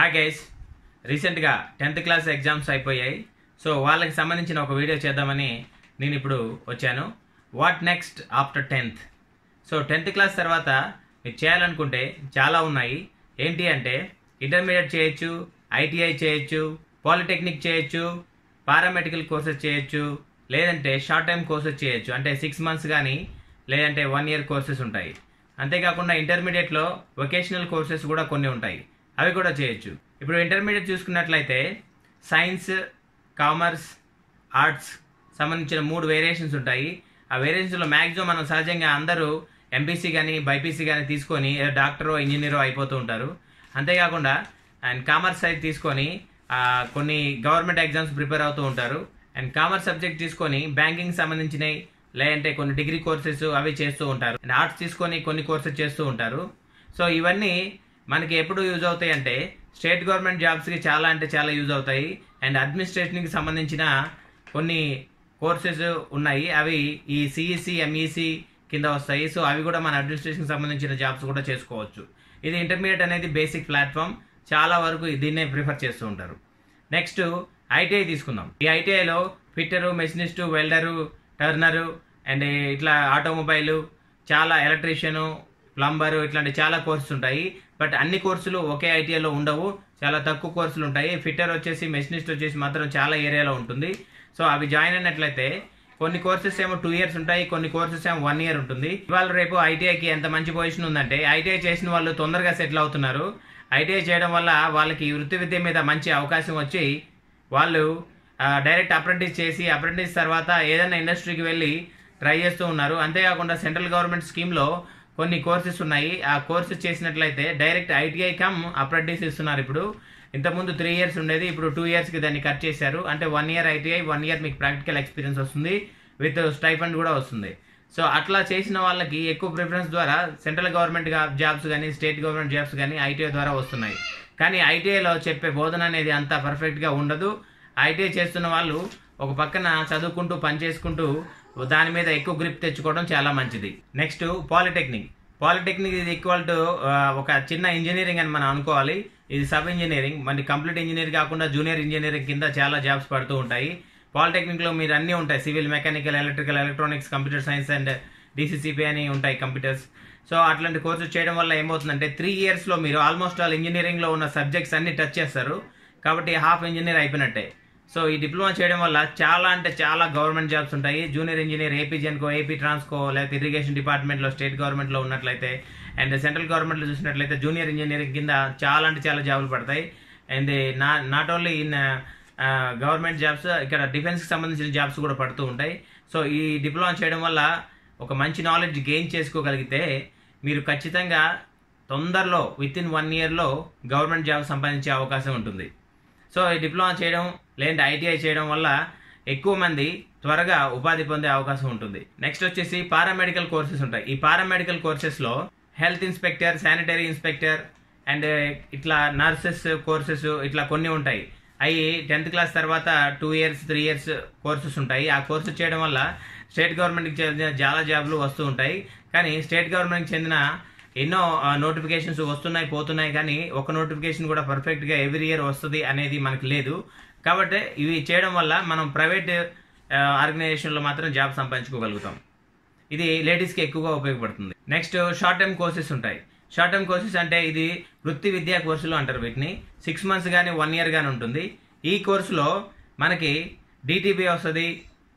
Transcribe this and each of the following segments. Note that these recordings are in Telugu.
హాయ్ గైస్ రీసెంట్గా టెన్త్ క్లాస్ ఎగ్జామ్స్ అయిపోయాయి సో వాళ్ళకి సంబంధించిన ఒక వీడియో చేద్దామని నేను ఇప్పుడు వచ్చాను what next after tenth so tenth class తర్వాత మీరు చేయాలనుకుంటే చాలా ఉన్నాయి ఏంటి అంటే ఇంటర్మీడియట్ చేయొచ్చు ఐటీఐ చేయొచ్చు పాలిటెక్నిక్ చేయొచ్చు పారామెడికల్ కోర్సెస్ చేయొచ్చు లేదంటే షార్ట్ టైం కోర్సెస్ చేయొచ్చు అంటే సిక్స్ మంత్స్ కానీ లేదంటే వన్ ఇయర్ కోర్సెస్ ఉంటాయి అంతేకాకుండా ఇంటర్మీడియట్లో వొకేషనల్ కోర్సెస్ కూడా కొన్ని ఉంటాయి అవి కూడా చేయొచ్చు ఇప్పుడు ఇంటర్మీడియట్ చూసుకున్నట్లయితే సైన్స్ కామర్స్ ఆర్ట్స్ సంబంధించిన మూడు వేరియేషన్స్ ఉంటాయి ఆ వేరియేషన్స్లో మ్యాక్సిమం మనం సహజంగా అందరూ ఎంపీసీ కానీ బైపీసీ కానీ తీసుకొని ఏదో డాక్టరో ఇంజనీరో అయిపోతూ ఉంటారు అంతేకాకుండా అండ్ కామర్స్ సైడ్ తీసుకొని ఆ, కొన్ని గవర్నమెంట్ ఎగ్జామ్స్ ప్రిపేర్ అవుతూ ఉంటారు అండ్ కామర్స్ సబ్జెక్ట్ తీసుకొని బ్యాంకింగ్ సంబంధించినవి లేదంటే కొన్ని డిగ్రీ కోర్సెస్ అవి చేస్తూ ఉంటారు అండ్ ఆర్ట్స్ తీసుకొని కొన్ని కోర్సెస్ చేస్తూ ఉంటారు సో ఇవన్నీ మనకి ఎప్పుడు యూజ్ అవుతాయి అంటే స్టేట్ గవర్నమెంట్ జాబ్స్కి చాలా అంటే చాలా యూజ్ అవుతాయి అండ్ అడ్మినిస్ట్రేషన్కి సంబంధించిన కొన్ని కోర్సెస్ ఉన్నాయి అవి ఈ సిఈసి ఎంఈసి కింద వస్తాయి సో అవి కూడా మన అడ్మినిస్ట్రేషన్కి సంబంధించిన జాబ్స్ కూడా చేసుకోవచ్చు ఇది ఇంటర్మీడియట్ అనేది బేసిక్ ప్లాట్ఫామ్ చాలా వరకు దీన్నే ప్రిఫర్ చేస్తూ ఉంటారు నెక్స్ట్ ఐటీఐ తీసుకుందాం ఈ ఐటీఐలో fitter machinist welder turner and ఇట్లా ఆటోమొబైల్ చాలా ఎలక్ట్రీషియను ప్లంబరు ఇట్లాంటి చాలా కోర్సెస్ ఉంటాయి బట్ అన్ని కోర్సులు ఒకే ఐటీఐలో ఉండవు చాలా తక్కువ కోర్సులు ఉంటాయి ఫిట్టర్ వచ్చేసి మెషినిస్ట్ వచ్చేసి మాత్రం చాలా ఏరియాలో ఉంటుంది సో అవి జాయిన్ అయినట్లయితే కొన్ని కోర్సెస్ ఏమో టూ ఇయర్స్ ఉంటాయి కొన్ని కోర్సెస్ ఏమో వన్ ఇయర్ ఉంటుంది ఇవాళ రేపు ఐటీఐకి ఎంత మంచి పొజిషన్ ఉందంటే ఐటీఐ చేసిన వాళ్ళు తొందరగా సెటిల్ అవుతున్నారు ఐటీఐ చేయడం వల్ల వాళ్ళకి ఈ వృత్తి విద్య మీద మంచి అవకాశం వచ్చి వాళ్ళు ఆ, డైరెక్ట్ అప్రెంటిస్ చేసి అప్రెంటిస్ తర్వాత ఏదైనా ఇండస్ట్రీకి వెళ్ళి ట్రై చేస్తూ ఉన్నారు అంతేకాకుండా సెంట్రల్ గవర్నమెంట్ స్కీమ్లో కొన్ని కోర్సెస్ ఉన్నాయి ఆ కోర్సెస్ చేసినట్లయితే డైరెక్ట్ ఐటీఐ కమ్ అప్రెంటిస్ ఇస్తున్నారు ఇప్పుడు ఇంతకుముందు త్రీ ఇయర్స్ ఉండేది ఇప్పుడు టూ ఇయర్స్కి దాన్ని కట్ చేశారు అంటే one year ITI one year మీకు ప్రాక్టికల్ ఎక్స్పీరియన్స్ వస్తుంది విత్ స్టైఫండ్ కూడా వస్తుంది సో అట్లా చేసిన వాళ్ళకి ఎక్కువ ప్రిఫరెన్స్ ద్వారా సెంట్రల్ గవర్నమెంట్ జాబ్స్ కానీ స్టేట్ గవర్నమెంట్ జాబ్స్ కానీ ఐటీఐ ద్వారా వస్తున్నాయి కానీ ఐటీఐలో చెప్పే బోధన అనేది అంత పర్ఫెక్ట్గా ఉండదు ఐటీఐ చేస్తున్న వాళ్ళు ఒక పక్కన చదువుకుంటూ పని చేసుకుంటూ దాని మీద ఎక్కువ గ్రిప్ తెచ్చుకోవడం చాలా మంచిది నెక్స్ట్ పాలిటెక్నిక్ పాలిటెక్నిక్ ఇది ఈక్వల్ టు ఒక చిన్న ఇంజనీరింగ్ అని మనం అనుకోవాలి ఇది సబ్ ఇంజనీరింగ్ మరి కంప్లీట్ ఇంజనీర్ కాకుండా జూనియర్ ఇంజనీరింగ్ కింద చాలా జాబ్స్ పడుతూ ఉంటాయి పాలిటెక్నిక్లో మీరు అన్నీ ఉంటాయి civil mechanical electrical electronics computer science and DCCP అని ఉంటాయి కంప్యూటర్స్ సో అట్లాంటి కోర్సెస్ చేయడం వల్ల ఏమవుతుందంటే త్రీ ఇయర్స్లో మీరు ఆల్మోస్ట్ ఆల్ ఇంజనీరింగ్లో ఉన్న సబ్జెక్ట్స్ అన్ని టచ్ చేస్తారు కాబట్టి హాఫ్ ఇంజనీర్ అయిపోయినట్టే సో ఈ డిప్లొమా చేయడం వల్ల చాలా అంటే చాలా గవర్నమెంట్ జాబ్స్ ఉంటాయి junior engineer AP Genco AP Transco లేకపోతే ఇరిగేషన్ డిపార్ట్మెంట్లో స్టేట్ గవర్నమెంట్లో ఉన్నట్లయితే అండ్ సెంట్రల్ గవర్నమెంట్లో చూసినట్లయితే జూనియర్ ఇంజనీరింగ్ కింద చాలా అంటే చాలా జాబులు పడతాయి అండ్ నా not only in government jobs ఇక్కడ డిఫెన్స్కి సంబంధించిన జాబ్స్ కూడా పడుతూ ఉంటాయి సో ఈ డిప్లొమా చేయడం వల్ల ఒక మంచి నాలెడ్జ్ గెయిన్ చేసుకోగలిగితే మీరు ఖచ్చితంగా తొందరలో విత్ ఇన్ వన్ ఇయర్లో గవర్నమెంట్ జాబ్ సంపాదించే అవకాశం ఉంటుంది సో ఈ డిప్లొమా చేయడం లేదంటే ఐటీఐ చేయడం వల్ల ఎక్కువ మంది త్వరగా ఉపాధి పొందే అవకాశం ఉంటుంది నెక్స్ట్ వచ్చేసి పారామెడికల్ కోర్సెస్ ఉంటాయి ఈ పారామెడికల్ కోర్సెస్లో health inspector sanitary inspector and ఇట్లా నర్సెస్ కోర్సెస్ ఇట్లా కొన్ని ఉంటాయి అవి టెన్త్ క్లాస్ తర్వాత two years three years courses ఉంటాయి ఆ కోర్సెస్ చేయడం వల్ల స్టేట్ గవర్నమెంట్కి చెందిన చాలా జాబ్లు వస్తూ ఉంటాయి కానీ స్టేట్ గవర్నమెంట్కి చెందిన ఎన్నో నోటిఫికేషన్స్ వస్తున్నాయి పోతున్నాయి కానీ ఒక నోటిఫికేషన్ కూడా పర్ఫెక్ట్గా ఎవ్రీ ఇయర్ వస్తుంది అనేది మనకు లేదు కాబట్టి ఇవి చేయడం వల్ల మనం ప్రైవేట్ ఆర్గనైజేషన్లో మాత్రం జాబ్ సంపాదించుకోగలుగుతాం ఇది లేడీస్కి ఎక్కువగా ఉపయోగపడుతుంది నెక్స్ట్ షార్ట్ టర్మ్ కోర్సెస్ ఉంటాయి షార్ట్ టర్మ్ కోర్సెస్ అంటే ఇది వృత్తి విద్యా కోర్సులు అంటారు వీటిని సిక్స్ మంత్స్ కానీ వన్ ఇయర్ కానీ ఉంటుంది ఈ కోర్సులో మనకి డిటిపి వస్తుంది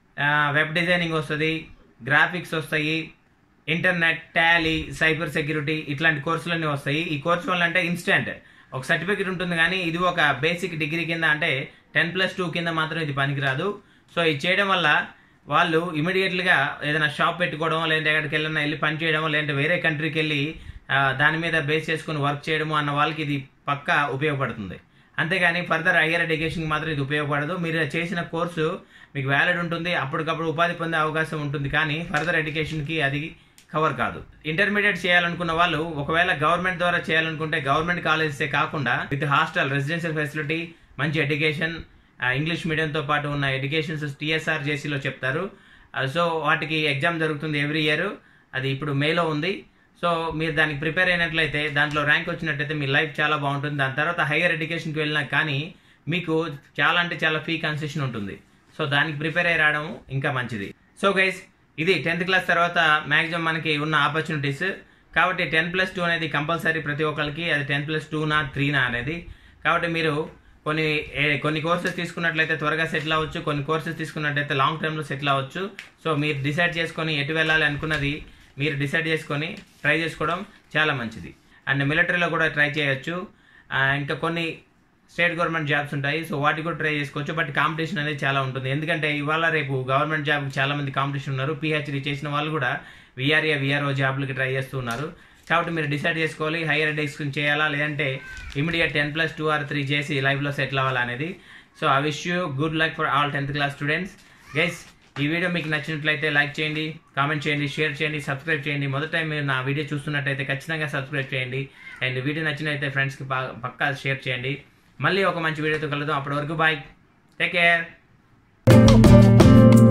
వెబ్ డిజైనింగ్ వస్తుంది గ్రాఫిక్స్ వస్తాయి ఇంటర్నెట్ టాలీ సైబర్ సెక్యూరిటీ ఇట్లాంటి కోర్సులన్నీ వస్తాయి ఈ కోర్సు వల్ల అంటే ఇన్స్టెంట్ ఒక సర్టిఫికేట్ ఉంటుంది కానీ ఇది ఒక బేసిక్ డిగ్రీ కింద అంటే టెన్ ప్లస్ టూ కింద మాత్రం ఇది పనికిరాదు సో ఇది చేయడం వల్ల వాళ్ళు ఇమీడియట్గా ఏదైనా షాప్ పెట్టుకోవడం లేదంటే ఎక్కడికి వెళ్ళినా వెళ్ళి పని చేయడం లేదంటే వేరే కంట్రీకి వెళ్ళి ఆ, దాని మీద బేస్ చేసుకుని వర్క్ చేయడము అన్న వాళ్ళకి ఇది పక్కా ఉపయోగపడుతుంది అంతేగాని ఫర్దర్ హయ్యర్ ఎడ్యుకేషన్కి మాత్రం ఇది ఉపయోగపడదు మీరు చేసిన కోర్సు మీకు వ్యాలిడ్ ఉంటుంది అప్పటికప్పుడు ఉపాధి పొందే అవకాశం ఉంటుంది కానీ ఫర్దర్ ఎడ్యుకేషన్కి అది కవర్ కాదు ఇంటర్మీడియట్ చేయాలనుకున్న వాళ్ళు ఒకవేళ గవర్నమెంట్ ద్వారా చేయాలనుకుంటే గవర్నమెంట్ కాలేజెసే కాకుండా విత్ హాస్టల్ రెసిడెన్షియల్ ఫెసిలిటీ మంచి ఎడ్యుకేషన్ ఇంగ్లీష్ మీడియంతో పాటు ఉన్న ఎడ్యుకేషన్స్ టీఎస్ఆర్ జేసీలో చెప్తారు సో వాటికి ఎగ్జామ్ జరుగుతుంది ఎవ్రీ ఇయర్ అది ఇప్పుడు మేలో ఉంది సో మీరు దానికి ప్రిపేర్ అయినట్లయితే దాంట్లో ర్యాంక్ వచ్చినట్లయితే మీ లైఫ్ చాలా బాగుంటుంది దాని తర్వాత హైయర్ ఎడ్యుకేషన్కి వెళ్ళినా కానీ మీకు చాలా అంటే చాలా ఫీ కన్సెషన్ ఉంటుంది సో దానికి ప్రిపేర్ అయ్యి రావడం ఇంకా మంచిది సో గైస్ ఇది టెన్త్ క్లాస్ తర్వాత మ్యాక్సిమం మనకి ఉన్న ఆపర్చునిటీస్ కాబట్టి టెన్ ప్లస్ టూ అనేది కంపల్సరీ ప్రతి ఒక్కరికి అది టెన్ ప్లస్ టూనా త్రీనా అనేది కాబట్టి మీరు కొన్ని ఏ- కొన్ని కోర్సెస్ తీసుకున్నట్లయితే త్వరగా సెటిల్ అవ్వచ్చు కొన్ని కోర్సెస్ తీసుకున్నట్లయితే లాంగ్ టర్మ్లో సెటిల్ అవ్వచ్చు సో మీరు డిసైడ్ చేసుకొని ఎటు వెళ్ళాలి అనుకున్నది మీరు డిసైడ్ చేసుకొని ట్రై చేసుకోవడం చాలా మంచిది అండ్ మిలిటరీలో కూడా ట్రై చేయొచ్చు ఆ, ఇంకా కొన్ని స్టేట్ గవర్నమెంట్ జాబ్స్ ఉంటాయి సో వాటికి కూడా ట్రై చేసుకోవచ్చు బట్ కాంపిటీషన్ అనేది చాలా ఉంటుంది ఎందుకంటే ఇవాళ రేపు గవర్నమెంట్ జాబ్ చాలా మంది కాంపిటీషన్ ఉన్నారు పిహెచ్డి చేసిన వాళ్ళు కూడా విఆర్ఏ విఆర్ఓ జాబ్లకి ట్రై చేస్తూ ఉన్నారు కాబట్టి మీరు డిసైడ్ చేసుకోవాలి హైయర్ ఎడ్యుకేషన్ చేయాలా లేదంటే immediate ten plus two or three చేసి లైఫ్లో సెటిల్ అవ్వాలా అనేది so I wish you good luck for all tenth class students guys ఈ వీడియో మీకు నచ్చినట్లయితే లైక్ చేయండి కామెంట్ చేయండి షేర్ చేయండి సబ్స్క్రైబ్ చేయండి మొదట టైం మీరు నా వీడియో చూస్తున్నట్టయితే ఖచ్చితంగా సబ్స్క్రైబ్ చేయండి అండ్ వీడియో నచ్చినట్లయితే ఫ్రెండ్స్కి పక్కా షేర్ చేయండి మళ్ళీ ఒక మంచి వీడియోతో కలుద్దాం అప్పటి వరకు బాయ్ టేక్ కేర్